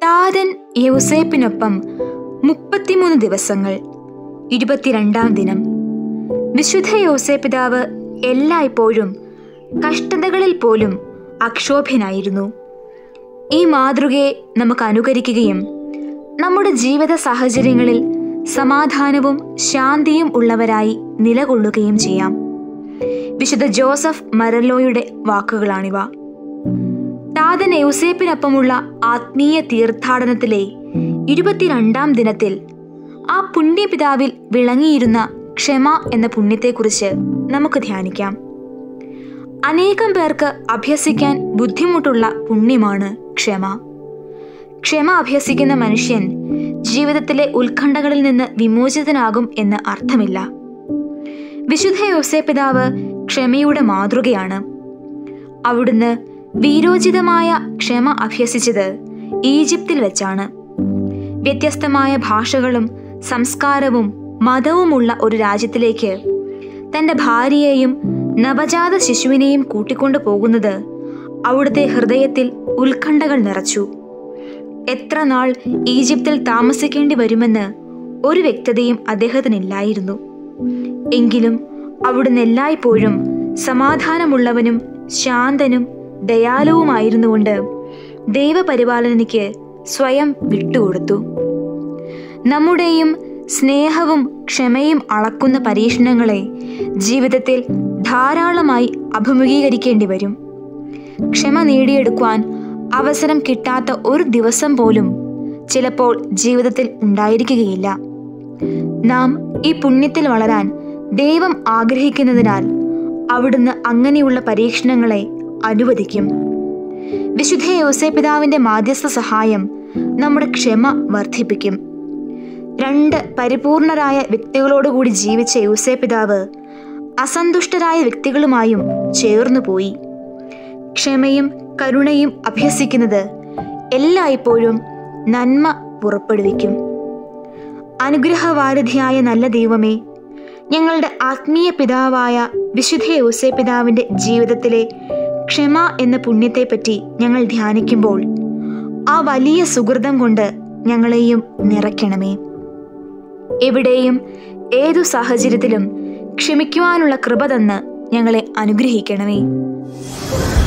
താതൻ യൗസേപ്പിനൊപ്പം മുപ്പത്തിമൂന്ന് ദിവസങ്ങൾ ഇരുപത്തിരണ്ടാം ദിനം വിശുദ്ധ യൗസേപ്പിതാവ് എല്ലായ്പ്പോഴും കഷ്ടതകളിൽ പോലും അക്ഷോഭ്യനായിരുന്നു ഈ മാതൃകയെ നമുക്ക് അനുകരിക്കുകയും നമ്മുടെ ജീവിത സാഹചര്യങ്ങളിൽ സമാധാനവും ശാന്തിയും ഉള്ളവരായി നിലകൊള്ളുകയും ചെയ്യാം വിശുദ്ധ ജോസഫ് മരലോയുടെ വാക്കുകളാണിവ താതൻ യൗസേപ്പിനൊപ്പമുള്ള ആത്മീയ തീർത്ഥാടനത്തിലെ ഇരുപത്തിരണ്ടാം ദിനത്തിൽ ആ പുണ്യപിതാവിൽ വിളങ്ങിയിരുന്ന ക്ഷമ എന്ന പുണ്യത്തെക്കുറിച്ച് നമുക്ക് ധ്യാനിക്കാം അനേകം പേർക്ക് അഭ്യസിക്കാൻ ബുദ്ധിമുട്ടുള്ള പുണ്യമാണ് ക്ഷമ ക്ഷമ അഭ്യസിക്കുന്ന മനുഷ്യൻ ജീവിതത്തിലെ ഉത്കണ്ഠകളിൽ നിന്ന് വിമോചിതനാകും എന്ന് അർത്ഥമില്ല വിശുദ്ധ യോസേപിതാവ് ക്ഷമയുടെ മാതൃകയാണ് അവിടുന്ന് വീരോചിതമായ ക്ഷമ അഭ്യസിച്ചത് ഈജിപ്തിൽ വെച്ചാണ് വ്യത്യസ്തമായ ഭാഷകളും സംസ്കാരവും മതവുമുള്ള ഒരു രാജ്യത്തിലേക്ക് തൻ്റെ ഭാര്യയെയും നവജാത ശിശുവിനെയും കൂട്ടിക്കൊണ്ടു പോകുന്നത് അവിടുത്തെ ഹൃദയത്തിൽ ഉത്കണ്ഠകൾ നിറച്ചു എത്ര നാൾ ഈജിപ്തിൽ താമസിക്കേണ്ടി വരുമെന്ന് ഒരു വ്യക്തതയും അദ്ദേഹത്തിനില്ലായിരുന്നു എങ്കിലും അവിടുന്ന് എല്ലായ്പ്പോഴും സമാധാനമുള്ളവനും ശാന്തനും ദയാലുവുമായിരുന്നുകൊണ്ട് ദൈവപരിപാലനയ്ക്ക് സ്വയം വിട്ടുകൊടുത്തു നമ്മുടെയും സ്നേഹവും ക്ഷമയും അളക്കുന്ന പരീക്ഷണങ്ങളെ ജീവിതത്തിൽ ധാരാളമായി അഭിമുഖീകരിക്കേണ്ടി വരും ക്ഷമ നേടിയെടുക്കുവാൻ അവസരം കിട്ടാത്ത ഒരു ദിവസം പോലും ചിലപ്പോൾ ജീവിതത്തിൽ ഉണ്ടായിരിക്കുകയില്ല നാം ഈ പുണ്യത്തിൽ വളരാൻ ദൈവം ആഗ്രഹിക്കുന്നതിനാൽ അവിടുന്ന് അങ്ങനെയുള്ള പരീക്ഷണങ്ങളെ അനുവദിക്കും വിശുദ്ധ യോസേപിതാവിന്റെ മാധ്യസ്ഥ സഹായം നമ്മുടെ ക്ഷമ വർദ്ധിപ്പിക്കും രണ്ട് പരിപൂർണരായ വ്യക്തികളോടുകൂടി ജീവിച്ച യോസേപിതാവ് അസന്തുഷ്ടരായ വ്യക്തികളുമായും ചേർന്നുപോയി ക്ഷമയും കരുണയും അഭ്യസിക്കുന്നത് എല്ലായ്പ്പോഴും നന്മ പുറപ്പെടുവിക്കും അനുഗ്രഹവാരധിയായ നല്ല ദൈവമേ ഞങ്ങളുടെ ആത്മീയ പിതാവായ വിശുദ്ധ യോസേ പിതാവിൻ്റെ ജീവിതത്തിലെ ക്ഷമ എന്ന പുണ്യത്തെപ്പറ്റി ഞങ്ങൾ ധ്യാനിക്കുമ്പോൾ ആ വലിയ സുഹൃതം കൊണ്ട് ഞങ്ങളെയും നിറയ്ക്കണമേ എവിടെയും ഏതു സാഹചര്യത്തിലും ക്ഷമിക്കുവാനുള്ള കൃപ തന്ന് ഞങ്ങളെ അനുഗ്രഹിക്കണമേ